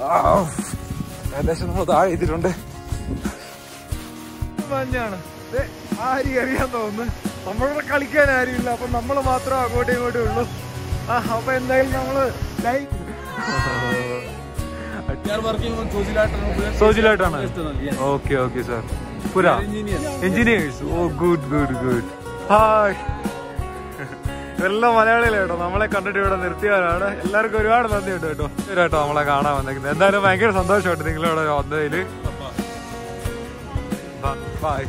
ഏകദേശം നമ്മൾ താഴെ എത്തിയിട്ടുണ്ട് മഞ്ഞാണ് ദേ, ആരും അറിയാൻ തോന്നുന്നു നമ്മളോട് കളിക്കാൻ ആരുമില്ല അപ്പൊ നമ്മൾ മാത്രം അങ്ങോട്ടും ഇങ്ങോട്ടും ഉള്ളൂ ആ അപ്പൊ എന്തായാലും നമ്മള് like We are working on Sojilata. സോജിലായിട്ടാണ് Yes. ഓക്കെ ഓക്കെ സാർ പുര engineers oh good good good hi ഇതെല്ലാം മലയാളികളെ കേട്ടോ നമ്മളെ കണ്ടിട്ട് ഇവിടെ നിർത്തിയവരാണ് എല്ലാവർക്കും ഒരുപാട് നന്ദിയുണ്ട് കേട്ടോ കേട്ടോ നമ്മളെ കാണാൻ വന്നേക്കുന്നത് എന്തായാലും ഭയങ്കര സന്തോഷമായിട്ട് നിങ്ങളിവിടെ വന്നതില് ബൈ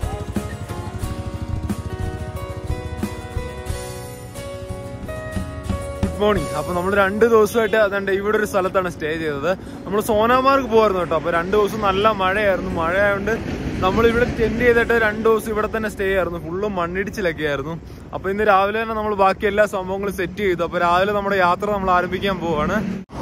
ഗുഡ് മോർണിംഗ് അപ്പൊ നമ്മൾ രണ്ട് ദിവസമായിട്ട് അതുകൊണ്ട് ഇവിടെ ഒരു സ്ഥലത്താണ് സ്റ്റേ ചെയ്തത് നമ്മൾ സോനാമാർഗ് പോയിരുന്നു കേട്ടോ അപ്പൊ രണ്ട് ദിവസം നല്ല മഴയായിരുന്നു മഴ ആയതുകൊണ്ട് നമ്മൾ ഇവിടെ ടെൻഡ് ചെയ്തിട്ട് രണ്ട് ദിവസം ഇവിടെ തന്നെ സ്റ്റേ ആയിരുന്നു ഫുള്ളും മണ്ണിടിച്ചിലൊക്കെ ആയിരുന്നു അപ്പൊ ഇന്ന് രാവിലെ തന്നെ നമ്മൾ ബാക്കി എല്ലാ സംഭവങ്ങളും സെറ്റ് ചെയ്തു അപ്പൊ രാവിലെ നമ്മുടെ യാത്ര നമ്മൾ ആരംഭിക്കാൻ പോവാണ്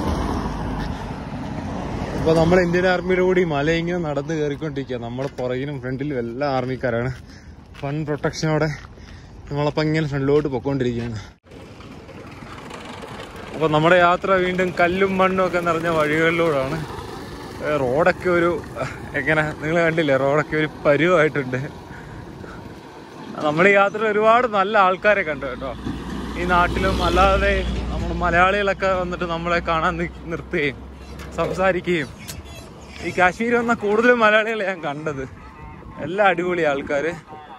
അപ്പൊ നമ്മൾ ഇന്ത്യൻ ആർമിയുടെ കൂടി മല ഇങ്ങനെ നടന്ന് കയറിക്കൊണ്ടിരിക്കുക നമ്മുടെ പുറകിലും ഫ്രണ്ടിലും എല്ലാ ആർമിക്കാരാണ് വൺ പ്രൊട്ടക്ഷനോടെ നമ്മളപ്പോ ഇങ്ങനെ ഫ്രണ്ടിലോട്ട് പൊക്കോണ്ടിരിക്കുകയാണ് അപ്പൊ നമ്മുടെ യാത്ര വീണ്ടും കല്ലും മണ്ണും ഒക്കെ നിറഞ്ഞ വഴികളിലൂടെയാണ് ഏ, റോഡൊക്കെ ഒരു എങ്ങനെ നിങ്ങൾ കണ്ടില്ലേ റോഡൊക്കെ ഒരു പരുവായിട്ടുണ്ട് നമ്മൾ ഈ യാത്രയിൽ ഒരുപാട് നല്ല ആൾക്കാരെ കണ്ടു കേട്ടോ ഈ നാട്ടിലും അല്ലാതെ നമ്മൾ മലയാളികളൊക്കെ വന്നിട്ട് നമ്മളെ കാണാൻ നി- നിർത്തുകയും സംസാരിക്കുകയും ഈ കാശ്മീർ വന്ന കൂടുതലും മലയാളികളെ ഞാൻ കണ്ടത് എല്ലാ അടിപൊളി ആൾക്കാര്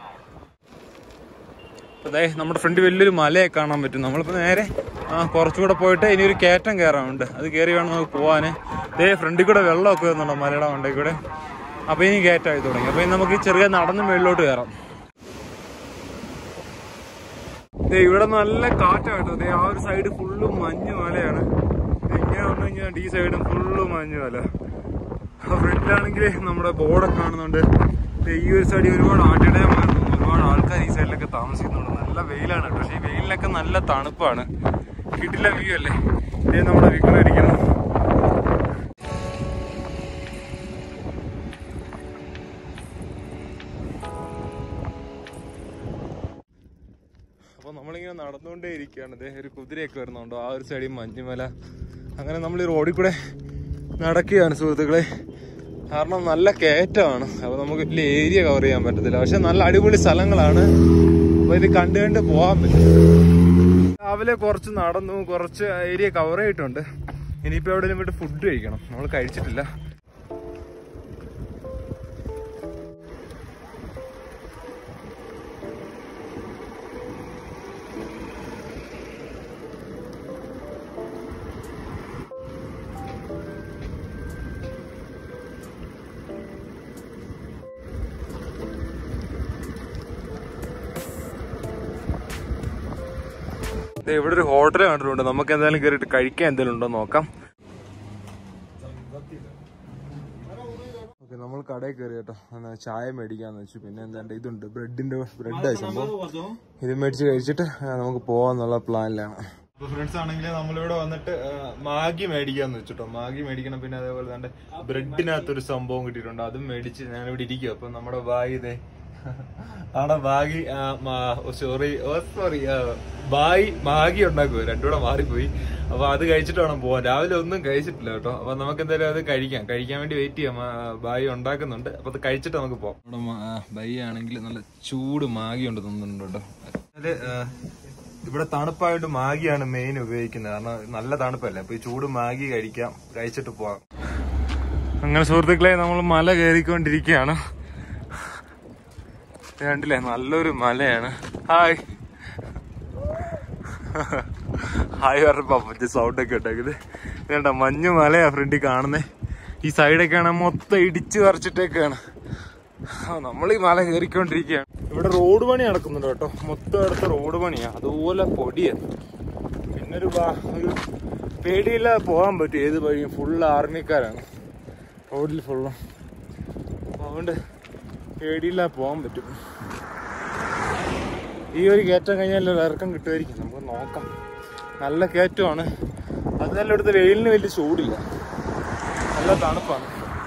അതെ നമ്മുടെ ഫ്രണ്ട് വലിയൊരു മലയെ കാണാൻ പറ്റും നമ്മളിപ്പോ നേരെ ആ കുറച്ചുകൂടെ പോയിട്ട് ഇനി ഒരു കയറ്റം കയറാനുണ്ട് അത് കയറി വേണം നമുക്ക് പോവാന് ദേ ഫ്രണ്ടിൽ കൂടെ വെള്ളമൊക്കെ വരുന്നുണ്ടോ മലയുടെ മണ്ടയിൽ കൂടെ അപ്പൊ ഇനി കയറ്റമായി തുടങ്ങി അപ്പൊ ഇനി നമുക്ക് ചെറിയ നടന്ന് മേളിലോട്ട് കയറാം ദേ ഇവിടെ നല്ല കാറ്റാട്ടോ ദേ ആ ഒരു സൈഡ് ഫുള്ളും മഞ്ഞ് മലയാണ് ദേ ഇങ്ങനെ വന്നു കഴിഞ്ഞാൽ ഈ സൈഡും ഫുള്ളും മഞ്ഞ് മല ഫ്രണ്ടിലാണെങ്കിൽ നമ്മുടെ ബോർഡൊക്കെ കാണുന്നുണ്ട് ദേ ഈ ഒരു സൈഡിൽ ഒരുപാട് ആട്ടിടയന്മാരുന്നു ഒരുപാട് ആൾക്കാർ ഈ സൈഡിലൊക്കെ താമസിക്കുന്നുണ്ട് നല്ല വെയിലാണ് കേട്ടോ പക്ഷേ ഈ വെയിലിനൊക്കെ നല്ല തണുപ്പാണ് കിട്ടില്ല വ്യൂ അല്ലേ ഇതേ നമ്മുടെ വിക്കണം ഇരിക്കണം അപ്പൊ നമ്മളിങ്ങനെ നടന്നുകൊണ്ടേ ഇരിക്കുകയാണ് ദേ ഒരു കുതിരയൊക്കെ വരുന്നുണ്ടോ ആ ഒരു സൈഡിൽ മഞ്ഞുമല അങ്ങനെ നമ്മൾ ഈ റോഡിൽ കൂടെ നടക്കുകയാണ് സുഹൃത്തുക്കളെ കാരണം നല്ല കയറ്റമാണ് അപ്പൊ നമുക്ക് വലിയ ഏരിയ കവർ ചെയ്യാൻ പറ്റത്തില്ല പക്ഷെ നല്ല അടിപൊളി സ്ഥലങ്ങളാണ് അപ്പൊ ഇത് കണ്ടു കണ്ട് പോകാൻ പറ്റും രാവിലെ കുറച്ച് നടന്നു കുറച്ച് ഏരിയ കവർ ചെയ്തിട്ടുണ്ട് ഇനിയിപ്പോ എവിടെയും പോയിട്ട് ഫുഡ് കഴിക്കണം നമ്മൾ കഴിച്ചിട്ടില്ല ദേ ഇവിടെ ഒരു ഹോട്ടൽ കണ്ടിട്ടുണ്ട് നമുക്ക് എന്തായാലും കയറിയിട്ട് കഴിക്കാൻ എന്തെങ്കിലും ഉണ്ടോ എന്ന് നോക്കാം ഓക്കെ നമ്മൾ കടയിൽ കയറി കേട്ടോ എന്നാ ചായ മേടിക്കാന്ന് വെച്ചു പിന്നെ എന്താണ്ട് ഇതുണ്ട് ബ്രെഡിന്റെ ബ്രെഡ് സംഭവം ഇത് മേടിച്ച് കഴിച്ചിട്ട് ആ, നമുക്ക് പോവാന്നുള്ള പ്ലാനിലാണ് ഫ്രണ്ട്സ് ആണെങ്കിൽ നമ്മളിവിടെ വന്നിട്ട് ആ, മാഗി മേടിക്കാന്ന് വെച്ചിട്ടോ മാഗി മേടിക്കണം പിന്നെ അതേപോലെ തന്നെ ബ്രെഡിനകത്ത് ഒരു സംഭവം കിട്ടിയിട്ടുണ്ട് അതും മേടിച്ച് ഞാൻ ഇവിടെ ഇരിക്കും അപ്പൊ നമ്മുടെ ബാഗ് ഇതേ അവിടെ ബാഗി sorry oh sorry bhai Maggi ഉണ്ടാക്കുമോ രണ്ടുകൂടെ മാറിപ്പോയി അപ്പൊ അത് കഴിച്ചിട്ട് വേണം പോവാൻ രാവിലെ ഒന്നും കഴിച്ചിട്ടില്ല കേട്ടോ അപ്പൊ നമുക്ക് എന്തായാലും അത് കഴിക്കാം കഴിക്കാൻ വേണ്ടി വെയിറ്റ് ചെയ്യാം ആ, ബായി ഉണ്ടാക്കുന്നുണ്ട് അപ്പൊ അത് കഴിച്ചിട്ട് നമുക്ക് പോവാം ഇവിടെ ബൈ ആണെങ്കിൽ നല്ല ചൂട് മാഗി ഉണ്ട് തോന്നുന്നുണ്ട് കേട്ടോ അത് ആ, ഇവിടെ തണുപ്പായിട്ട് മാഗിയാണ് മെയിൻ ഉപയോഗിക്കുന്നത് കാരണം നല്ല തണുപ്പല്ലേ അപ്പൊ ഈ ചൂട് മാഗി കഴിക്കാം കഴിച്ചിട്ട് പോവാം അങ്ങനെ സുഹൃത്തുക്കളെ നമ്മൾ മല കയറിക്കൊണ്ടിരിക്കുകയാണ് ഇത് കണ്ടില്ലേ നല്ലൊരു മലയാണ് ഹായ് ഹായ് പറഞ്ഞപ്പോ മറ്റേ സൗണ്ട് ഒക്കെ ഉണ്ടാക്കുന്നത് വേണ്ട മഞ്ഞു മലയാ ഫ്രണ്ടിൽ കാണുന്നേ ഈ സൈഡൊക്കെയാണ് മൊത്തം ഇടിച്ചു പറിച്ചിട്ടൊക്കെയാണ് നമ്മൾ ഈ മല കയറിക്കൊണ്ടിരിക്കുകയാണ് ഇവിടെ റോഡ് പണി നടക്കുന്നുണ്ട് കേട്ടോ മൊത്തം അടുത്ത റോഡ് പണിയാ അതുപോലെ പൊടിയാ പിന്നെ ഒരു ബാ- ഒരു പേടിയില്ലാതെ പോകാൻ പറ്റും ഏത് വഴിയും ഫുള്ള് ആർമിക്കാരാണ് റോഡിൽ ഫുള്ളും അപ്പൊ അതുകൊണ്ട് പേടിയില്ലാതെ പോകാൻ പറ്റും ഈ ഒരു കയറ്റം കഴിഞ്ഞാൽ ഒരു ഇറക്കം കിട്ടുമായിരിക്കും നമുക്ക് നോക്കാം നല്ല കയറ്റമാണ് അത് നല്ല ഇവിടുത്തെ വെയിലിന് വലിയ ചൂടില്ല നല്ല തണുപ്പാണ്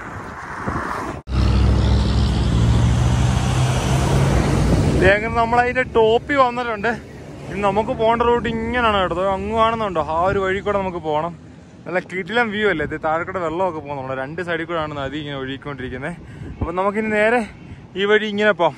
ദേ അങ്ങനെ നമ്മൾ അതിന്റെ ടോപ്പി വന്നിട്ടുണ്ട് ഇനി നമുക്ക് പോകേണ്ട റൂട്ട് ഇങ്ങനെയാണ് കേട്ടോ അങ്ങ് കാണുന്നുണ്ടോ ആ ഒരു വഴി കൂടെ നമുക്ക് പോകണം നല്ല കിടിലം വ്യൂ അല്ലേ ഇത് താഴെ കൂടെ വെള്ളമൊക്കെ പോകും നമ്മുടെ രണ്ട് സൈഡിൽ കൂടെ ആണ് നദി ഇങ്ങനെ ഒഴുകിക്കൊണ്ടിരിക്കുന്നത് അപ്പൊ നമുക്കിനി നേരെ ഈ വഴി ഇങ്ങനെ പോവാം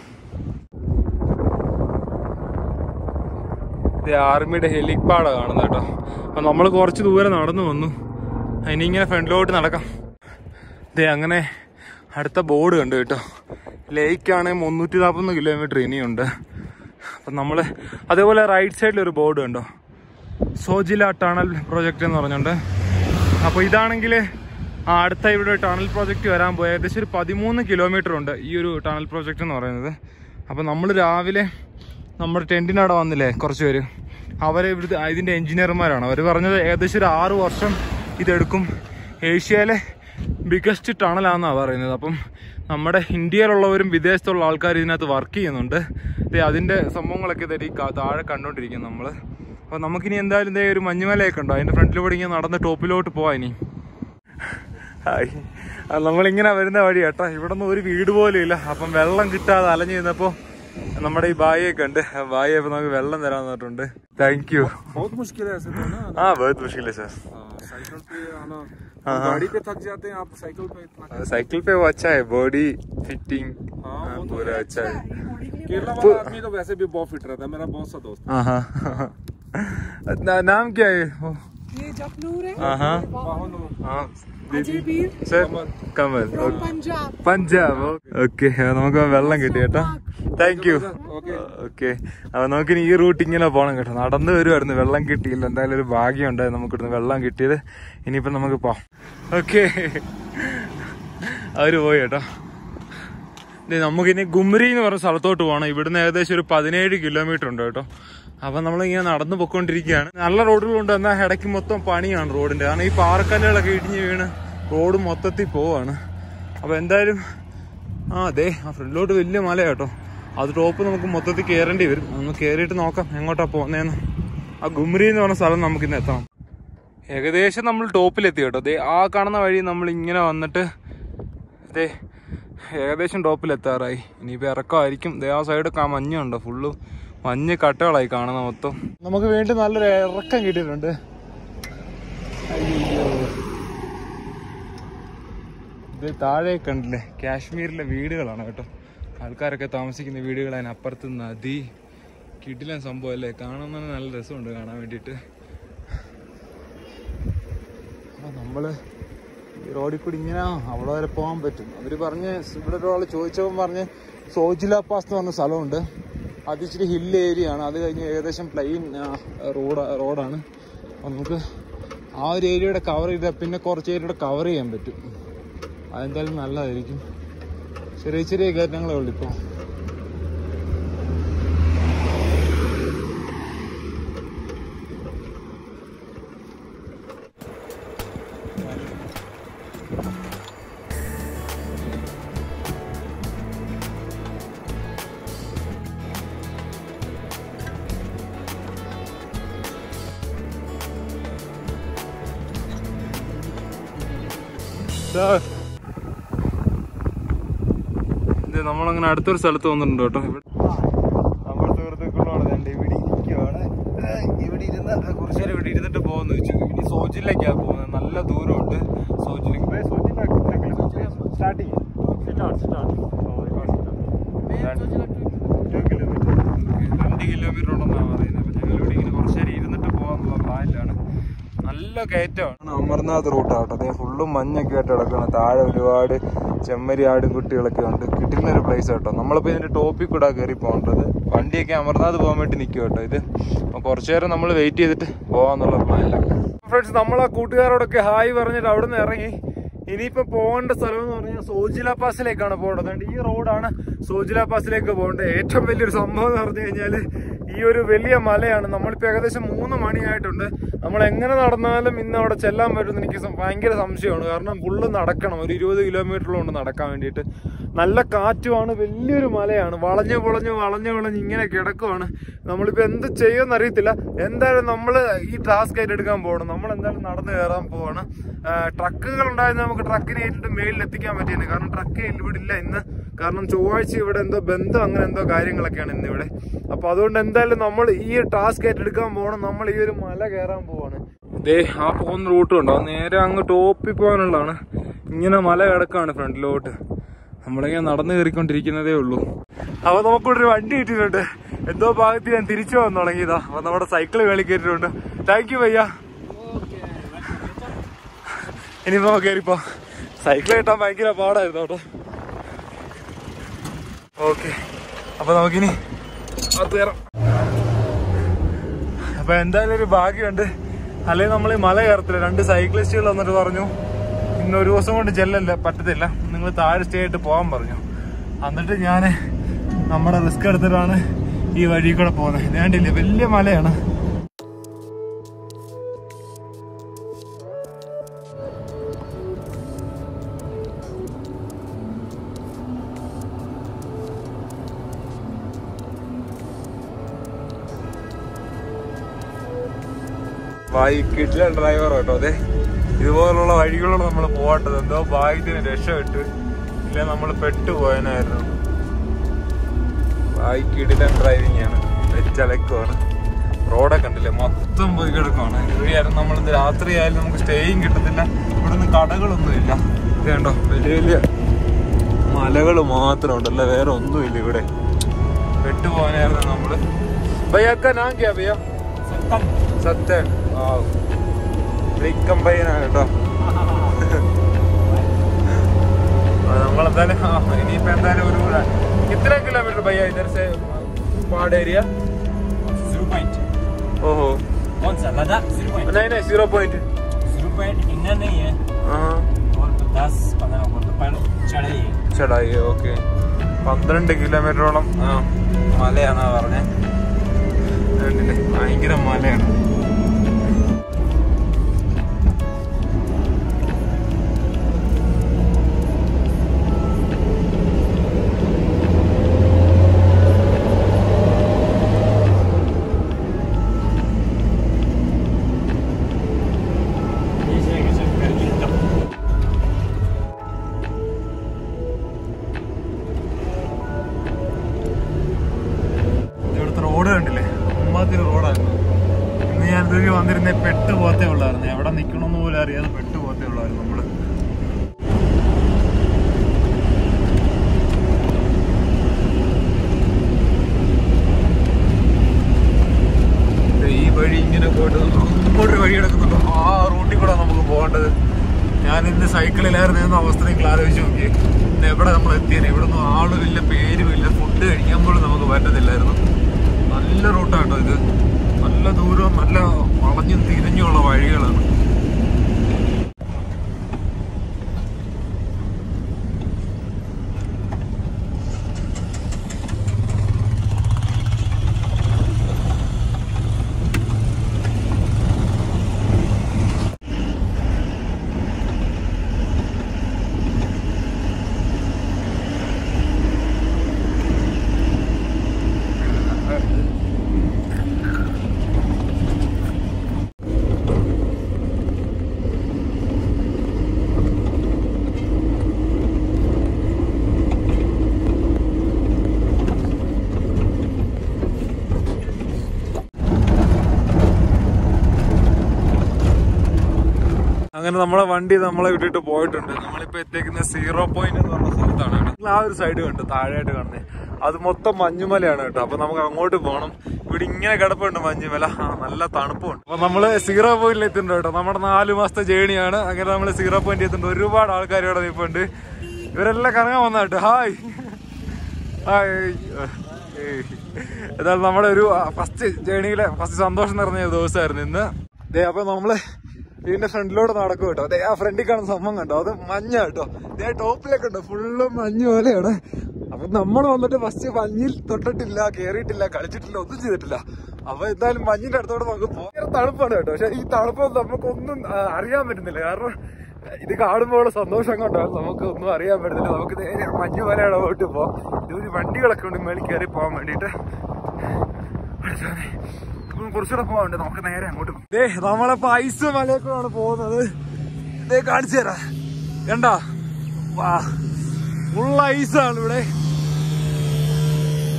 ഇത് ആർമിയുടെ ഹെലിപ്പാഡ് കാണുന്നത് കേട്ടോ അപ്പൊ നമ്മൾ കുറച്ച് ദൂരെ നടന്നു വന്നു ഇനി ഇങ്ങനെ ഫ്രണ്ടിലോട്ട് നടക്കാം ദേ അങ്ങനെ അടുത്ത ബോർഡ് കണ്ടു കേട്ടോ ലേക്കാണെങ്കിൽ മുന്നൂറ്റി നാൽപ്പത്തൊന്ന് കിലോമീറ്റർ ഇനിയുണ്ട് അപ്പം നമ്മൾ അതേപോലെ റൈറ്റ് സൈഡിൽ ഒരു ബോർഡ് കണ്ടോ സോജില ടണൽ പ്രോജക്റ്റ് എന്ന് പറഞ്ഞുകൊണ്ട് അപ്പോൾ ഇതാണെങ്കിൽ അടുത്ത ഇവിടെ ടണൽ പ്രോജക്റ്റ് വരാൻ പോയ ഏകദേശം ഒരു പതിമൂന്ന് കിലോമീറ്റർ ഉണ്ട് ഈ ഒരു ടണൽ പ്രോജക്റ്റ് എന്ന് പറയുന്നത് അപ്പോൾ നമ്മൾ രാവിലെ നമ്മുടെ ടെൻറ്റിനവിടെ വന്നില്ലേ കുറച്ച് പേര് അവരെ ഇവിടുത്തെ ഇതിൻ്റെ എഞ്ചിനീയർമാരാണ് അവർ പറഞ്ഞത് ഏകദേശം ഒരു ആറ് വർഷം ഇതെടുക്കും ഏഷ്യയിലെ ബിഗസ്റ്റ് ടണലാണെന്നാണ് പറയുന്നത് അപ്പം നമ്മുടെ ഇന്ത്യയിലുള്ളവരും വിദേശത്തുള്ള ആൾക്കാർ ഇതിനകത്ത് വർക്ക് ചെയ്യുന്നുണ്ട് ദേ അതിൻ്റെ സംഭവങ്ങളൊക്കെ ദേ ഈ കാ- താഴെ കണ്ടുകൊണ്ടിരിക്കും നമ്മൾ അപ്പോൾ നമുക്കിനി എന്തായാലും ദേ ഒരു മഞ്ഞുമലയൊക്കെ ഉണ്ടോ അതിൻ്റെ ഫ്രണ്ടിലൂടെ ഇങ്ങനെ നടന്ന് ടോപ്പിലോട്ട് പോവാം ഇനി ഹായ് അത് നമ്മളിങ്ങനെ വരുന്ന വഴി കേട്ടോ ഇവിടെ ഒന്നും ഒരു വീട് പോലും ഇല്ല അപ്പം വെള്ളം കിട്ടാതെ അലഞ്ഞു നിന്നപ്പോൾ നമ്മുടെ ഈ ബായിയൊക്കെ ഉണ്ട് ആ ബായി ഇപ്പൊ നമുക്ക് വെള്ളം തരാൻ പറഞ്ഞിട്ടുണ്ട് താങ്ക് യു बहुत मुश्किल है ऐसे तो ना ആ बहुत मुश्किल है सर हाँ, साइकिल पे आना हाँ, हाँ। गाड़ी पे थक जाते हैं आप साइकिल पे इतना साइकिल पे वो अच्छा है बॉडी फिटिंग हाँ, वो तो पूरा अच्छा है केरला वाला आदमी तो वैसे भी बहुत फिट रहता है मेरा बहुत सा दोस्त हाँ हाँ ना- नाम क्या है वो? ये जपनूर है हाँ हाँ वाहन हाँ Ajay Bir sir Kamal from Punjab Punjab okay നമുക്ക് വെള്ളം കിട്ടി കേട്ടോ താങ്ക് യു ഓക്കെ അപ്പൊ നമുക്കിനി ഈ റൂട്ട് ഇങ്ങനെ പോകണം കേട്ടോ നടന്നു വരുമായിരുന്നു വെള്ളം കിട്ടിയില്ല എന്തായാലും ഒരു ഭാഗ്യം ഉണ്ടായി നമുക്ക് ഇവിടുന്ന് വെള്ളം കിട്ടിയത് ഇനിയിപ്പം നമുക്ക് പോവാം ഓക്കെ അവര് പോയി കേട്ടോ ദേ നമുക്കിനി ഗുമരി എന്ന് പറഞ്ഞ സ്ഥലത്തോട്ട് പോകണം ഇവിടുന്ന് ഏകദേശം ഒരു പതിനേഴ് കിലോമീറ്റർ ഉണ്ട് കേട്ടോ അപ്പൊ നമ്മളിങ്ങനെ നടന്നു പൊക്കോണ്ടിരിക്കുകയാണ് നല്ല റോഡുകളുണ്ട് എന്നാൽ ഇടയ്ക്ക് മൊത്തം പണിയാണ് റോഡിന്റെ കാരണം ഈ പാറക്കല്ലുകളൊക്കെ ഇടിഞ്ഞ് വീണ് റോഡ് മൊത്തത്തിൽ പോവാണ് അപ്പൊ എന്തായാലും ആ അതെ ആ ഫ്രണ്ടിലോട്ട് വലിയ മല കേട്ടോ അത് ടോപ്പ് നമുക്ക് മൊത്തത്തിൽ കയറേണ്ടി വരും ഒന്ന് കയറിയിട്ട് നോക്കാം എങ്ങോട്ടാ പോകുന്നതെന്ന് ആ ഗുമരി എന്ന് പറഞ്ഞ സ്ഥലം നമുക്കിന്ന് എത്തണം ഏകദേശം നമ്മൾ ടോപ്പിലെത്തി കേട്ടോ ദേ ആ കാണുന്ന വഴി നമ്മൾ ഇങ്ങനെ വന്നിട്ട് ദേ ഏകദേശം ടോപ്പിലെത്താറായി ഇനിയിപ്പോൾ ഇറക്കമായിരിക്കും ദേ ആ സൈഡൊക്കെ ആ മഞ്ഞുണ്ടോ ഫുള്ള് മഞ്ഞ് കട്ടകളായി കാണുന്ന മൊത്തം നമുക്ക് വീണ്ടും നല്ലൊരു ഇറക്കം കിട്ടിയിട്ടുണ്ട് അയ്യോ ഇത് താഴെ കണ്ടില്ലേ കാശ്മീരിലെ വീടുകളാണ് കേട്ടോ ആൾക്കാരൊക്കെ താമസിക്കുന്ന വീടുകൾ അതിനപ്പുറത്ത് നദി കിടിലൻ സംഭവം അല്ലേ കാണാൻ തന്നെ നല്ല രസമുണ്ട് കാണാൻ വേണ്ടിയിട്ട് അപ്പൊ നമ്മള് ഈ റോഡിൽ കൂടി ഇങ്ങനെ അവിടെ വരെ പോകാൻ പറ്റും അവര് പറഞ്ഞ് ഇവിടെ ഒരാൾ ചോദിച്ചപ്പോൾ പറഞ്ഞ് സോജില പാസ് എന്ന് പറഞ്ഞ സ്ഥലമുണ്ട് അത് ഇച്ചിരി ഹിൽ ഏരിയ ആണ് അത് കഴിഞ്ഞ് ഏകദേശം പ്ലെയിൻ റോഡ് റോഡാണ് അപ്പൊ നമുക്ക് ആ ഒരു ഏരിയയുടെ കവർ ചെയ്താൽ പിന്നെ കുറച്ച് ഏരിയയുടെ കവർ ചെയ്യാൻ പറ്റും അതെന്തായാലും നല്ലതായിരിക്കും ചെറിയ ചെറിയ കയറ്റങ്ങളേ ഉള്ളൂ ഇപ്പോൾ സാർ ഇത് നമ്മളങ്ങനെ അടുത്തൊരു സ്ഥലത്ത് വന്നിട്ടുണ്ട് കേട്ടോ ഇവിടെ നമ്മുടെ സുഹൃത്തുക്കളോട് രണ്ട് ഇവിടെ ഇരിക്കുവാണ് ഏഹ് ഇവിടെ ഇരുന്ന് കുറച്ചു നേരം ഇവിടെ ഇരുന്നിട്ട് പോകുന്നു വെച്ചു ഇനി സോജിലേക്കാണ് പോകുന്നത് നല്ല ദൂരമുണ്ട് സോജിലേക്ക് സ്റ്റാർട്ടിങ് രണ്ട് കിലോമീറ്റർ ഉണ്ടെന്നാണ് പറയുന്നത് അപ്പൊ ഞങ്ങൾ ഇവിടെ ഇങ്ങനെ കുറച്ചു നേരം ഇരുന്നിട്ട് പോകാന്നുള്ള പ്ലാനിലാണ് നല്ല കയറ്റമാണ് അമർനാഥ് റൂട്ടാട്ടോ അതേ ഫുള്ളും മഞ്ഞൊക്കെ ആയിട്ട് കിടക്കണം താഴെ ഒരുപാട് ചെമ്മരി ആടും കുട്ടികളൊക്കെ ഉണ്ട് കിട്ടുന്ന ഒരു പ്ലേസ് കേട്ടോ നമ്മളിപ്പോ ഇതിന്റെ ടോപ്പിൽ കൂടെ കയറി പോകേണ്ടത് വണ്ടിയൊക്കെ അമർനാഥ് പോകാൻ വേണ്ടി നിൽക്കും കേട്ടോ ഇത് അപ്പൊ കുറച്ചു നേരം നമ്മൾ വെയിറ്റ് ചെയ്തിട്ട് പോവാന്നുള്ള പ്ലാനിലാണ് ഫ്രണ്ട്സ് നമ്മൾ ആ കൂട്ടുകാരോടൊക്കെ ഹായ് പറഞ്ഞിട്ട് അവിടെ നിന്ന് ഇറങ്ങി ഇനിയിപ്പോ പോകേണ്ട സ്ഥലം എന്ന് പറഞ്ഞാൽ സോജില പാസിലേക്കാണ് പോകേണ്ടത് അതുകൊണ്ട് ഈ റോഡാണ് സോജില പാസിലേക്ക് പോകേണ്ടത് ഏറ്റവും വലിയൊരു സംഭവം എന്ന് പറഞ്ഞു കഴിഞ്ഞാല് ഈ ഒരു വലിയ മലയാണ് നമ്മളിപ്പോ ഏകദേശം മൂന്ന് മണിയായിട്ടുണ്ട് നമ്മൾ എങ്ങനെ നടന്നാലും ഇന്ന് അവിടെ ചെല്ലാൻ പറ്റുമെന്ന് എനിക്ക് സം- ഭയങ്കര സംശയമാണ് കാരണം ഫുള്ള് നടക്കണം ഒരു ഇരുപത് കിലോമീറ്ററിലുണ്ട് നടക്കാൻ വേണ്ടിയിട്ട് നല്ല കാറ്റുമാണ് വലിയൊരു മലയാണ് വളഞ്ഞു പൊളഞ്ഞു വളഞ്ഞു വളഞ്ഞ് ഇങ്ങനെ കിടക്കുവാണ് നമ്മളിപ്പോ എന്ത് ചെയ്യുമെന്ന് അറിയത്തില്ല എന്തായാലും നമ്മൾ ഈ ടാസ്ക് ആയിട്ട് എടുക്കാൻ പോകണം നമ്മൾ എന്തായാലും നടന്നു കയറാൻ പോവാണ് ട്രക്കുകൾ ഉണ്ടായിരുന്നു നമുക്ക് ട്രക്കിനെ ഏറ്റിട്ട് മേളിൽ എത്തിക്കാൻ പറ്റിയത് കാരണം ട്രക്ക് ഇവിടെ ഇല്ല ഇന്ന് കാരണം ചൊവ്വാഴ്ച ഇവിടെ എന്തോ ബന്ധം അങ്ങനെ എന്തോ കാര്യങ്ങളൊക്കെയാണ് ഇന്ന് ഇവിടെ അപ്പൊ അതുകൊണ്ട് എന്തായാലും നമ്മൾ ഈ ടാസ്ക് ഏറ്റെടുക്കാൻ പോകണം നമ്മൾ ഈ ഒരു മല കയറാൻ പോവാണ് ദേ ആ പോകുന്ന റൂട്ട് ഉണ്ടോ അത് നേരെ അങ്ങ് ടോപ്പിൽ പോകാനുള്ളതാണ് ഇങ്ങനെ മല കിടക്കാണ് ഫ്രണ്ടിലോട്ട് നമ്മളിങ്ങനെ നടന്നു കയറിക്കൊണ്ടിരിക്കുന്നതേ ഉള്ളൂ അപ്പൊ നമുക്കിവിടെ ഒരു വണ്ടി കിട്ടിയിട്ടുണ്ട് എന്തോ ഭാഗത്ത് ഞാൻ തിരിച്ചു വന്നു തുടങ്ങിയതാ അപ്പൊ നമ്മുടെ സൈക്കിള് വേളി കയറ്റിട്ടുണ്ട് താങ്ക് യു ഭയ്യ ഇനിയിപ്പോ നമുക്ക് കയറിപ്പോ സൈക്കിൾ കിട്ടാൻ ഭയങ്കര പാടായിരുന്നു കേട്ടോ ഓക്കെ അപ്പൊ നമുക്കിനി അത് കയറാം അപ്പൊ എന്തായാലും ഒരു ഭാഗ്യമുണ്ട് അല്ലെങ്കിൽ നമ്മൾ ഈ മല കയറത്തില്ല രണ്ട് സൈക്ലിസ്റ്റുകൾ വന്നിട്ട് പറഞ്ഞു ഇന്ന് ഒരു ദിവസം കൊണ്ട് ചെല്ലല്ല പറ്റത്തില്ല നിങ്ങൾ താഴെ സ്റ്റേ ആയിട്ട് പോകാൻ പറഞ്ഞു എന്നിട്ട് ഞാൻ നമ്മുടെ റിസ്ക് എടുത്തിട്ടാണ് ഈ വഴി കൂടെ പോകുന്നത് വേണ്ടില്ല വലിയ മലയാണ് ബൈക്കിട്ടില്ല ഡ്രൈവർ കേട്ടോ അതെ ഇതുപോലുള്ള വഴികളാണ് നമ്മൾ പോകേണ്ടത് എന്തോ ഭാഗ്യത്തിന് രക്ഷപ്പെട്ട് ഇല്ല നമ്മൾ പെട്ടുപോയനായിരുന്നു ബൈക്കിടില്ല ഡ്രൈവിംഗ് ആണ് വെച്ചലക്കുവാണ് റോഡൊക്കെ കണ്ടില്ലേ മൊത്തം പോയി കിടക്കുവാണ് ഇവിടെയായിരുന്നു നമ്മൾ ഇന്ന് രാത്രി ആയാലും നമുക്ക് സ്റ്റേയും കിട്ടത്തില്ല ഇവിടുന്ന് കടകളൊന്നും ഇല്ല ഇത് കണ്ടോ വലിയ വലിയ മലകൾ മാത്രം ഉണ്ടല്ലോ വേറെ ഒന്നുമില്ല ഇവിടെ പെട്ടുപോകാനായിരുന്നു നമ്മള് ഭയ്യക്ക ഞാൻ ക്യാ ഭയ്യ സത്യം ബ്രേക്ക് കമ്പൈനാണ് കേട്ടോ നമ്മളെന്തായാലും ആ, ഇനിയിപ്പോ എന്തായാലും ഒരു കിतना किलोमीटर भैया इधर से पहाड़ एरिया जीरो पॉइंट ओहो कौन सा लद्दाख जीरो पॉइंट नहीं नहीं जीरो पॉइंट जीरो पॉइंट इतना नहीं है हाँ और तो दस पंद्रह को तो पैर चढ़े ही है ചടായി ഓക്കെ പന്ത്രണ്ട് കിലോമീറ്ററോളം ആ മലയാണാ പറഞ്ഞേ കണ്ടില്ലേ ഭയങ്കര മലയാണ് ये जाएगा सर करगिल तक ഇവിടുത്തെ റോഡ് കണ്ടില്ലേ അമ്മാതിരി റോഡായിരുന്നു ഇന്ന് ഞാൻ ഇതുവരെ വന്നിരുന്നേ പെട്ട് പോകത്തേ ഉള്ളായിരുന്നു എവിടെ നിൽക്കണമെന്ന് പോലും അറിയാതെ പെട്ട് പോകത്തേ ഉള്ളായിരുന്നു നമ്മള് ദേ ഈ വഴി ഇങ്ങനെ പോയിട്ട് അങ്ങോട്ടൊരു വഴി കിടക്കുന്നുണ്ട് ആ റൂട്ടിൽ കൂടെ നമുക്ക് പോകേണ്ടത് ഞാൻ ഇന്ന് സൈക്കിളിലായിരുന്നു എന്ന അവസ്ഥ നിങ്ങൾ ആലോചിച്ച് നോക്കിയേ ഇന്ന് എവിടെ നമ്മൾ എത്തിയേനെ ഇവിടെ ഒന്നും ആളുമില്ല പേരുമില്ല ഫുഡ് കഴിക്കാൻ പോലും നമുക്ക് പറ്റത്തില്ലായിരുന്നു നല്ല റൂട്ടാട്ടോ ഇത് നല്ല ദൂരവും നല്ല വളഞ്ഞും തിരിഞ്ഞുള്ള വഴികളാണ് അങ്ങനെ നമ്മളെ വണ്ടി നമ്മളെ വിട്ടിട്ട് പോയിട്ടുണ്ട് നമ്മളിപ്പോ എത്തിക്കുന്ന സീറോ പോയിന്റ് എന്ന് പറഞ്ഞ സ്ഥലത്താണ് കേട്ടോ. നിങ്ങൾ ആ ഒരു സൈഡ് കണ്ടു താഴെയായിട്ട് കാണുന്നത് അത് മൊത്തം മഞ്ഞുമലയാണ് കേട്ടോ അപ്പൊ നമുക്ക് അങ്ങോട്ട് പോകണം ഇവിടെ ഇങ്ങനെ കിടപ്പുണ്ട് മഞ്ഞുമല ആ, നല്ല തണുപ്പുണ്ട് അപ്പൊ നമ്മള് സീറോ പോയിന്റിൽ എത്തുന്നുണ്ട് കേട്ടോ നമ്മുടെ നാല് മാസത്തെ ജേണിയാണ് അങ്ങനെ നമ്മള് സീറോ പോയിന്റ് എത്തുന്നുണ്ട് ഒരുപാട് ആൾക്കാർ ഇവിടെ നിൽപ്പുണ്ട് ഇവരെല്ലാം കറങ്ങാൻ വന്ന കേട്ടോ ഹായ് ഹായ് ഏയ്. ഏതായാലും നമ്മുടെ ഒരു ഫസ്റ്റ് ജേണിയിലെ ഫസ്റ്റ് സന്തോഷം നിറഞ്ഞ ദിവസമായിരുന്നു ഇന്ന് ദേ അപ്പൊ നമ്മള് ഇതിന്റെ ഫ്രണ്ടിലൂടെ നടക്കും കേട്ടോ അതെ ആ ഫ്രണ്ടിൽ കാണുന്ന സംഭവം കണ്ടോ അത് മഞ്ഞ കേട്ടോ ദേ ടോപ്പിലൊക്കെ ഉണ്ടോ ഫുള്ള് മഞ്ഞ് പോലെയാണ് അപ്പൊ നമ്മൾ വന്നിട്ട് ഫസ്റ്റ് മഞ്ഞിൽ തൊട്ടിട്ടില്ല കേറിയിട്ടില്ല കളിച്ചിട്ടില്ല ഒന്നും ചെയ്തിട്ടില്ല അപ്പൊ എന്തായാലും മഞ്ഞിന്റെ അടുത്തോടെ നമുക്ക് ഭയങ്കര തണുപ്പാണ് കേട്ടോ പക്ഷെ ഈ തണുപ്പ് നമുക്കൊന്നും ആ, അറിയാൻ പറ്റുന്നില്ല കാരണം ഇത് കാണുമ്പോൾ സന്തോഷം കൊണ്ടോ നമുക്ക് ഒന്നും അറിയാൻ പറ്റുന്നില്ല നമുക്ക് നേരെ മഞ്ഞ് പോലെയാണ് പോയിട്ട് പോവാം ഇതൊരു വണ്ടികളൊക്കെ ഉണ്ട് മേളിൽ കയറി പോകാൻ വേണ്ടിയിട്ട് ഇപ്പം കുറച്ചുകൂടെ പോകാനുണ്ട് നമുക്ക് നേരെ അങ്ങോട്ട് പോകാം. ദേ നമ്മളിപ്പോ ഐസ് മലയൊക്കെയാണ് പോകുന്നത് ഇതേ കാണിച്ചു തരാം കണ്ടാ വാ ഫുൾ ഐസാണ് ഇവിടെ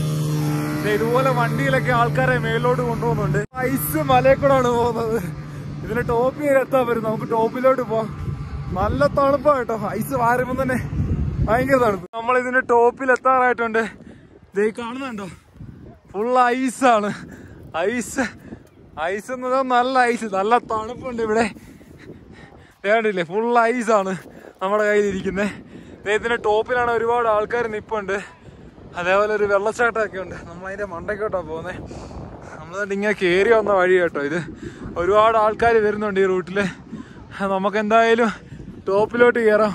ദേ ഇതുപോലെ വണ്ടിയിലൊക്കെ ആൾക്കാരെ മേലോട്ട് കൊണ്ടുപോകുന്നുണ്ട് ഐസ് മലയിൽ കൂടാണ് പോകുന്നത് ഇതിന്റെ ടോപ്പ് എത്താൻ വരും നമുക്ക് ടോപ്പിലോട്ട് പോവാം നല്ല തണുപ്പാ കേട്ടോ ഐസ് വാരുമ്പോ തന്നെ ഭയങ്കര തണുപ്പ് നമ്മൾ ഇതിന്റെ ടോപ്പിൽ എത്താറായിട്ടുണ്ട് ദേ കാണുന്നുണ്ടോ ഫുൾ ഐസാണ് ഐസ് ഐസ് എന്ന് പറഞ്ഞാൽ നല്ല ഐസ് നല്ല തണുപ്പുണ്ട് ഇവിടെ വേണ്ടില്ലേ ഫുൾ ഐസാണ് നമ്മുടെ കയ്യിലിരിക്കുന്നത് ഇതിന്റെ ടോപ്പിലാണ് ഒരുപാട് ആൾക്കാർ നിപ്പുണ്ട് അതേപോലെ ഒരു വെള്ളച്ചാട്ടമൊക്കെ ഉണ്ട് നമ്മൾ അതിന്റെ മണ്ടയ്ക്കോട്ടാ പോകുന്നത് നമ്മൾ ഇങ്ങനെ കയറി വന്ന വഴി കേട്ടോ ഇത് ഒരുപാട് ആൾക്കാർ വരുന്നുണ്ട് ഈ റൂട്ടില് നമുക്ക് എന്തായാലും ടോപ്പിലോട്ട് കയറാം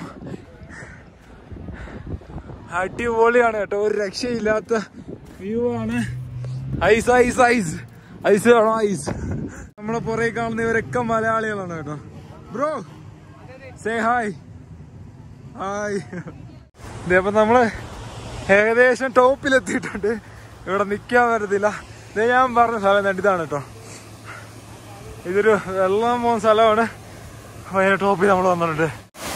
അടിപൊളിയാണ് കേട്ടോ ഒരു രക്ഷയില്ലാത്ത വ്യൂ ആണ് ഐസ് ഐസ് ഐസ് ഐസ് വേണോ ഐസ് നമ്മളെ പുറകെ കാണുന്ന ഇവരൊക്കെ മലയാളികളാണ് കേട്ടോ ബ്രോ സേ ഹായ് ഹായ് ഇതേപ്പോ നമ്മള് ഏകദേശം ടോപ്പിലെത്തിയിട്ടുണ്ട് ഇവിടെ നിക്കാൻ പറ്റത്തില്ല ഇത് ഞാൻ പറഞ്ഞ സ്ഥലം തന്നെ ഇതാണ് കേട്ടോ ഇതൊരു വെള്ളം പോകുന്ന സ്ഥലമാണ് അപ്പൊ അതിന്റെ ടോപ്പിൽ നമ്മൾ വന്നിട്ടുണ്ട്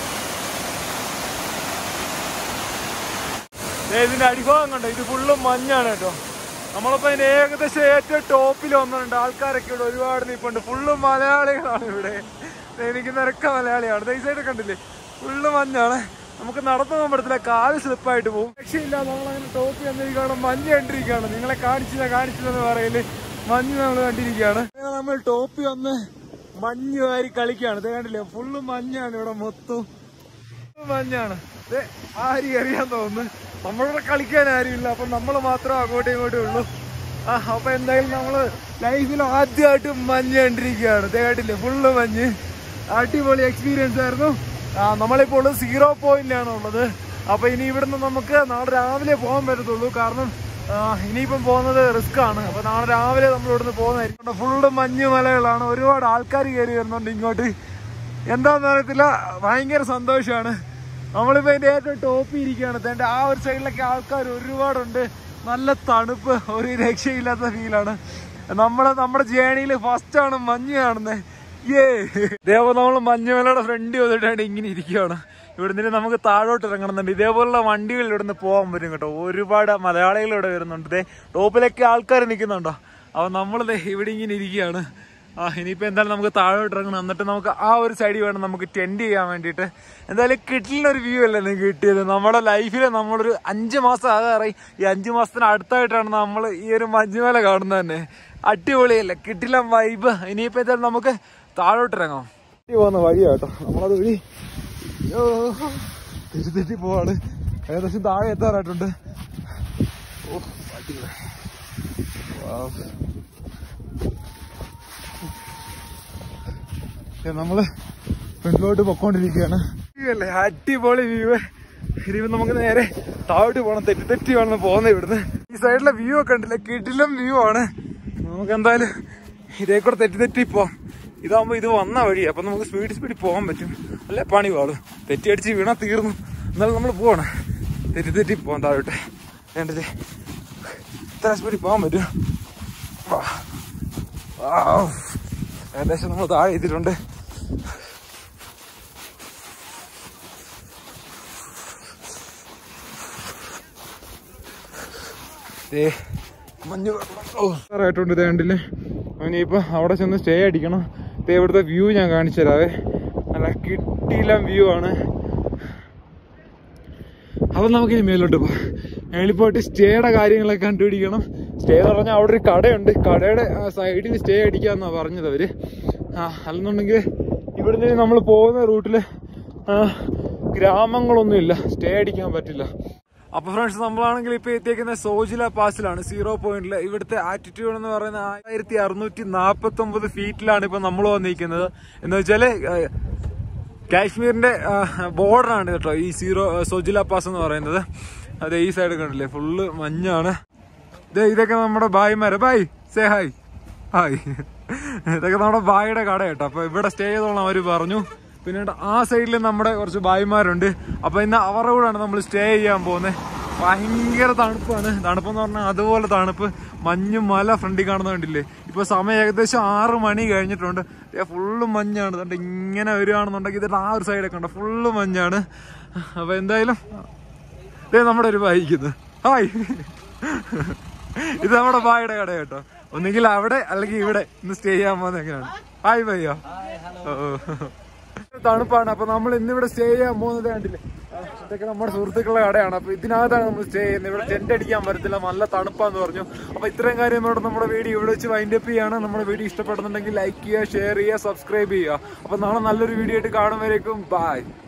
ദേ ഇതിന്റെ അടിഭാഗം കണ്ടോ ഇത് ഫുള്ളും മഞ്ഞാണ് കേട്ടോ നമ്മളിപ്പോ അതിന്റെ ഏകദേശം ഏറ്റവും ടോപ്പിൽ വന്നിട്ടുണ്ട് ആൾക്കാരൊക്കെ ഇവിടെ ഒരുപാട് നിൽപ്പുണ്ട് ഫുള്ളും മലയാളികളാണ് ഇവിടെ ദേ എനിക്ക് നിരക്ക മലയാളിയാണ് ദേ ഈ സൈഡ് കണ്ടില്ലേ ഫുള്ള് മഞ്ഞാണ് നമുക്ക് നടന്നു പോകാൻ പറ്റത്തില്ല കാല് സ്ലിപ്പായിട്ട് പോകും രക്ഷയില്ല നമ്മളങ്ങനെ ടോപ്പിൽ വന്നിരിക്കുകയാണ് മഞ്ഞ് കണ്ടിരിക്കുകയാണ് നിങ്ങളെ കാണിച്ചില്ല കാണിച്ചില്ലെന്ന് പറയല് മഞ്ഞ് നമ്മൾ കണ്ടിരിക്കുകയാണ് അങ്ങനെ നമ്മൾ ടോപ്പിൽ വന്ന് മഞ്ഞ് വാരി കളിക്കുകയാണ് ഇത് കണ്ടില്ലേ ഫുള്ള് മഞ്ഞാണ് ഇവിടെ മൊത്തം മഞ്ഞാണ് ദേ, ആരും അറിയാൻ തോന്നുന്നു നമ്മളിവിടെ കളിക്കാൻ ആരുമില്ല അപ്പൊ നമ്മൾ മാത്രം അങ്ങോട്ടും ഇങ്ങോട്ടും ഉള്ളൂ ആ അപ്പൊ എന്തായാലും നമ്മള് ലൈഫിൽ ആദ്യമായിട്ട് മഞ്ഞ് കണ്ടിരിക്കുകയാണ് ദേ കണ്ടില്ലേ ഫുള്ള് മഞ്ഞ് അടിപൊളി എക്സ്പീരിയൻസ് ആയിരുന്നു ആ നമ്മളിപ്പോൾ ഉള്ളത് സീറോ പോയിന്റിലാണ് ഉള്ളത് അപ്പൊ ഇനി ഇവിടുന്ന് നമുക്ക് നാളെ രാവിലെ പോകാൻ പറ്റത്തുള്ളൂ കാരണം ആ, ഇനിയിപ്പം പോകുന്നത് റിസ്ക് ആണ് അപ്പൊ നാളെ രാവിലെ നമ്മൾ ഇവിടുന്ന് പോകുന്നതായിരിക്കും ഫുള്ള് മഞ്ഞ് മലകളാണ് ഒരുപാട് ആൾക്കാർ കയറി വരുന്നുണ്ട് ഇങ്ങോട്ട് എന്താന്ന് അറിയത്തില്ല ഭയങ്കര സന്തോഷമാണ് നമ്മളിപ്പോ അതിന്റെ ഏറ്റവും ടോപ്പിൽ ഇരിക്കുകയാണ് തന്റെ ആ ഒരു സൈഡിലൊക്കെ ആൾക്കാർ ഒരുപാടുണ്ട് നല്ല തണുപ്പ് ഒരു രക്ഷയില്ലാത്ത ഫീലാണ് നമ്മള് നമ്മുടെ ജേണിയിൽ ഫസ്റ്റ് ആണ് മഞ്ഞ് കാണുന്നത് ഏ ഇതേപോലെ നമ്മൾ മഞ്ഞുമലയുടെ ഫ്രണ്ട് വന്നിട്ടാണ് ഇങ്ങനെ ഇരിക്കുകയാണ് ഇവിടുന്ന് നമുക്ക് താഴോട്ട് ഇറങ്ങണമെന്നുണ്ട് ഇതേപോലുള്ള വണ്ടികൾ ഇവിടുന്ന് പോകാൻ പറ്റും കേട്ടോ ഒരുപാട് മലയാളികൾ ഇവിടെ വരുന്നുണ്ട് ദേ ടോപ്പിലൊക്കെ ആൾക്കാർ നിൽക്കുന്നുണ്ടോ അപ്പൊ നമ്മൾ ഇവിടെ ഇങ്ങനെ ഇരിക്കുകയാണ് ആ ഇനിയിപ്പോ എന്തായാലും നമുക്ക് താഴോട്ട് ഇറങ്ങണം എന്നിട്ട് നമുക്ക് ആ ഒരു സൈഡിൽ വേണം നമുക്ക് ടെൻഡ് ചെയ്യാൻ വേണ്ടിയിട്ട് എന്തായാലും കിട്ടിലിന് ഒരു വ്യൂ അല്ലേ നിങ്ങൾക്ക് കിട്ടിയത് നമ്മുടെ ലൈഫിൽ നമ്മളൊരു അഞ്ച് മാസം ആകാറായി ഈ അഞ്ച് മാസത്തിന് അടുത്തായിട്ടാണ് നമ്മൾ ഈ ഒരു മഞ്ഞുമല കാണുന്നത് തന്നെ അടിപൊളിയല്ലേ കിട്ടില്ല വൈബ് ഇനിയിപ്പോ എന്തായാലും നമുക്ക് താഴോട്ട് ഇറങ്ങാം പോകുന്ന വഴിയാട്ടോ നമ്മളത് വഴി അയ്യോ, തെറ്റി തെറ്റി പോവാണ് ഏകദേശം താഴെ എത്താറായിട്ടുണ്ട് ഓ അടിപൊളി Wow. പക്ഷെ നമ്മള് ഫ്രണ്ടിലോട്ട് പൊക്കോണ്ടിരിക്കുകയാണ് വ്യൂ അല്ലേ അടിപൊളി വ്യൂ ഇനിയിപ്പോ നമുക്ക് നേരെ താഴോട്ട് പോകണം തെറ്റി തെറ്റി വേണം പോകുന്നത് ഇവിടുന്ന് ഈ സൈഡിലെ വ്യൂ ഒക്കെ ഉണ്ടല്ലേ കിടിലം വ്യൂ ആണ് നമുക്ക് എന്തായാലും ഇതേ കൂടെ തെറ്റി തെറ്റി പോവാം ഇതാകുമ്പോ ഇത് വന്ന വഴി അപ്പൊ നമുക്ക് സ്പീഡ് സ്പീഡിൽ പോകാൻ പറ്റും അല്ലെ പണി പാടും തെറ്റി അടിച്ച് വീണാ തീർന്നു എന്നാലും നമ്മൾ പോവാണ് തെറ്റി തെറ്റി പോവാം താഴോട്ട് വേണ്ടല്ലേ ഇത്ര സ്പീഡിൽ പോകാൻ പറ്റും വാ. വാവ്. ഏകദേശം നമ്മൾ താഴെ എത്തിയിട്ടുണ്ട് ദേ, മഞ്ഞ് ആയിട്ടുണ്ട് ഇത് കണ്ടില്ലേ ഇനിയിപ്പോ അവിടെ ചെന്ന് സ്റ്റേ അടിക്കണം ദേ ഇവിടുത്തെ വ്യൂ ഞാൻ കാണിച്ചു തരാവേ നല്ല കിട്ടിയില്ല വ്യൂ ആണ് അപ്പൊ നമുക്ക് ഇനി മേലോട്ട് പോവാം മേളിൽ പോയിട്ട് സ്റ്റേയുടെ കാര്യങ്ങളൊക്കെ കണ്ടുപിടിക്കണം സ്റ്റേ എന്ന് പറഞ്ഞാൽ അവിടെ ഒരു കടയുണ്ട് കടയുടെ സൈഡിൽ സ്റ്റേ അടിക്കാന്നാ പറഞ്ഞത് അവര് ആ അല്ലെന്നുണ്ടെങ്കിൽ ഇവിടുന്ന് നമ്മൾ പോകുന്ന റൂട്ടില് ആ, ഗ്രാമങ്ങളൊന്നുമില്ല സ്റ്റേ അടിക്കാൻ പറ്റില്ല അപ്പൊ ഫ്രണ്ട്സ് നമ്മളാണെങ്കിൽ ഇപ്പൊ എത്തിയേക്കുന്ന സോജില പാസിലാണ് സീറോ പോയിന്റിൽ ഇവിടുത്തെ ആറ്റിറ്റ്യൂഡ് എന്ന് പറയുന്ന ആയിരത്തി അറുന്നൂറ്റി നാപ്പത്തി ഒമ്പത് ഫീറ്റിലാണ് ഇപ്പൊ നമ്മൾ വന്നിരിക്കുന്നത് എന്ന് വെച്ചാല് ആ, കാശ്മീരിന്റെ ബോർഡറാണ് കേട്ടോ ഈ സീറോ സോജില പാസ് എന്ന് പറയുന്നത് അതെ ഈ സൈഡ് കണ്ടില്ലേ ഫുള്ള് മഞ്ഞാണ് ദേ ഇതൊക്കെ നമ്മുടെ ബായിമാരെ ബായ് സേ ഹായ് ഹായ് ഇതൊക്കെ നമ്മുടെ ബായിയുടെ കട കേട്ടോ അപ്പൊ ഇവിടെ സ്റ്റേ ചെയ്തോളാം അവര് പറഞ്ഞു പിന്നീട് ആ സൈഡിൽ നമ്മുടെ കുറച്ച് ബായിമാരുണ്ട് അപ്പൊ ഇന്ന് അവരുടെ കൂടെയാണ് നമ്മൾ സ്റ്റേ ചെയ്യാൻ പോകുന്നത് ഭയങ്കര തണുപ്പാണ് തണുപ്പെന്ന് പറഞ്ഞാൽ അതുപോലെ തണുപ്പ് മഞ്ഞും മല ഫ്രണ്ടിൽ കാണുന്ന കണ്ടില്ലേ ഇപ്പൊ സമയം ഏകദേശം ആറ് മണി കഴിഞ്ഞിട്ടുണ്ട് ഫുള്ള് മഞ്ഞാണ് അതുകൊണ്ട് ഇങ്ങനെ വരികയാണെന്നുണ്ടെങ്കിൽ ഇതിന്റെ ആ ഒരു സൈഡൊക്കെ ഉണ്ട് ഫുള്ള് മഞ്ഞാണ് അപ്പൊ എന്തായാലും ദേ നമ്മുടെ ഒരു ബൈക്കുന്നത് ഹായ് ഇത് നമ്മുടെ ബായുടെ കട കേട്ടോ ഒന്നുകിൽ അവിടെ അല്ലെങ്കിൽ ഇവിടെ ഇന്ന് സ്റ്റേ ചെയ്യാൻ പോകുന്നത് എങ്ങനെയാണ് ഹായ് ഭയ്യോ ഓ തണുപ്പാണ് അപ്പൊ നമ്മൾ ഇന്നിവിടെ സ്റ്റേ ചെയ്യാൻ പോകുന്നത് കണ്ടില്ലേ ആ, ഇതൊക്കെ നമ്മുടെ സുഹൃത്തുക്കളുടെ കടയാണ് അപ്പൊ ഇതിനകത്താണ് നമ്മൾ സ്റ്റേ ചെയ്യുന്നത് ഇവിടെ ടെന്റ് അടിക്കാൻ പറ്റത്തില്ല നല്ല തണുപ്പാന്ന് പറഞ്ഞു അപ്പൊ ഇത്രയും കാര്യം ഇവിടെ നമ്മുടെ വീഡിയോ ഇവിടെ വെച്ച് വൈൻഡ് അപ്പ് ചെയ്യാണ് നമ്മുടെ വീഡിയോ ഇഷ്ടപ്പെടുന്നുണ്ടെങ്കിൽ ലൈക്ക് ചെയ്യുക ഷെയർ ചെയ്യുക സബ്സ്ക്രൈബ് ചെയ്യുക അപ്പൊ നാളെ നല്ലൊരു വീഡിയോ ആയിട്ട് കാണുമ്പോഴേക്കും ബൈ